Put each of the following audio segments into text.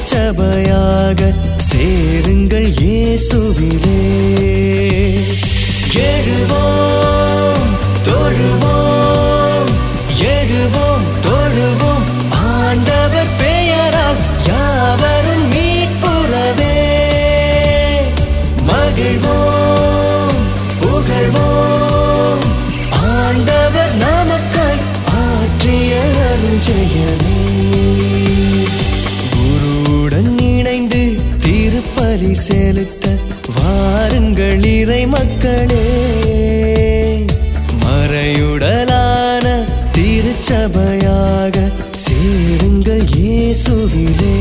திருச்சபையாக சேருங்கள் இயேசுவிலே எழுவோம் தொழுவோம் எழுவோம் தொழுவோம் ஆண்டவர் பெயரால் யாவரும் மீட்புறவே மகிழ்வோம் புகழ்வோம் ஆண்டவர் நமக்காய் ஆற்றிய அருஞ்செயலே குருவுடன் இணைந்து திருப்பலி செலுத்த வாருங்கள் இறை மக்களே மறையுடலான திருச்சபையாக சேருங்கள் இயேசுவிலே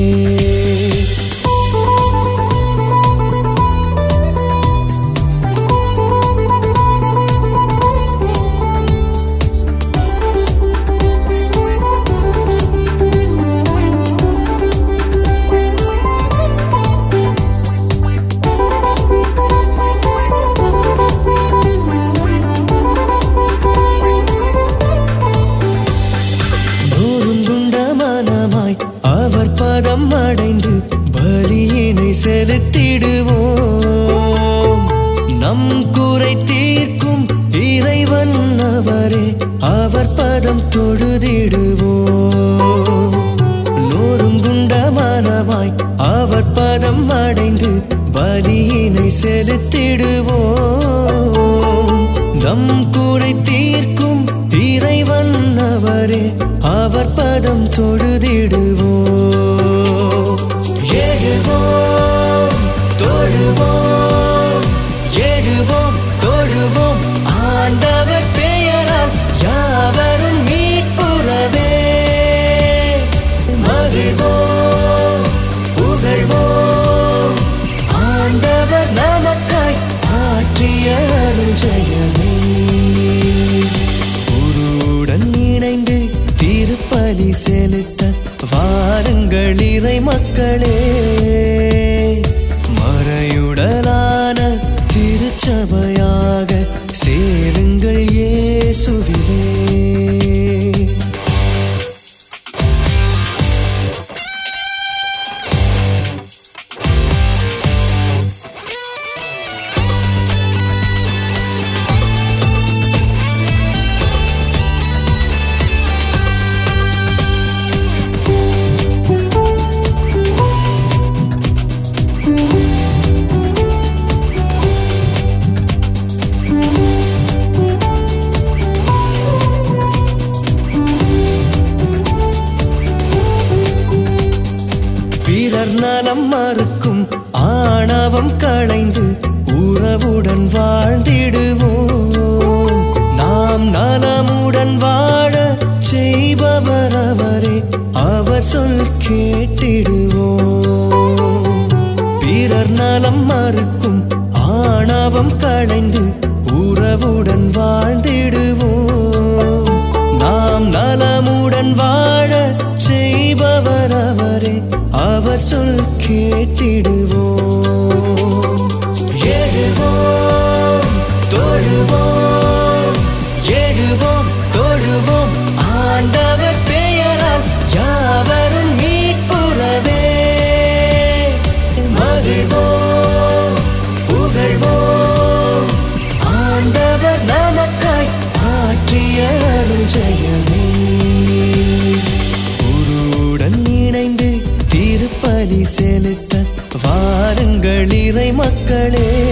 நோருங்குண்ட மனமாய் அவர் பதம் அடைந்து பலியினை செலுத்திடுவோம் நம் குறை தீர்க்கும் இறைவன் அவரே அவர் பதம் தொழுதிடுவோம் நோருங்குண்ட மனமாய் அவர் பதம் அடைந்து பலியினை செலுத்திடுவோம் நம் குறை தீர்க்கும் இறைவன் அவரே அவர் பதம் தொழுதிடுவோம் எழுவோம் தொழுவோம் எழுவோம் தொழுவோம் ஆண்டவர் பெயரால் யாவரும் மீட்புறவே மகிழ்வோம் புகழ்வோம் ஆண்டவர் நமக்காய் ஆற்றிய அருஞ்செயலே குருவுடன் இணைந்து திருப்பலி செலுத்த வாருங்கள் இறை மக்களே மறையுடலான திருச்சபையாக சேருங்கள் இயேசுவிலே பிறர் நலம் மறுக்கும் ஆணவம் களைந்து உறவுடன் வாழ்ந்திடுவோம் நாம் நலமுடன் வாழ செய்பவர் அவரே அவர் சொல் கேட்டிடுவோம் பிறர் நலம் மறுக்கும் ஆணவம் களைந்து உறவுடன் வாழ்ந்திடுவோம் நாம் நலமுடன் வாழ செய்பவர் அவரே அவர் சொல் கேட்டிடுவோம் எழுவோம் தொழுவோம் எழுவோம் தொழுவோம் ஆண்டவர் பெயரால் யாவரும் மீட்புறவே மகிழ்வோம் புகழ்வோம் ஆண்டவர் நமக்காய் ஆற்றிய அருஞ்செயலே குருவுடன் இணைந்து திருப்பலி செலுத்த வாருங்கள் இறை மக்களே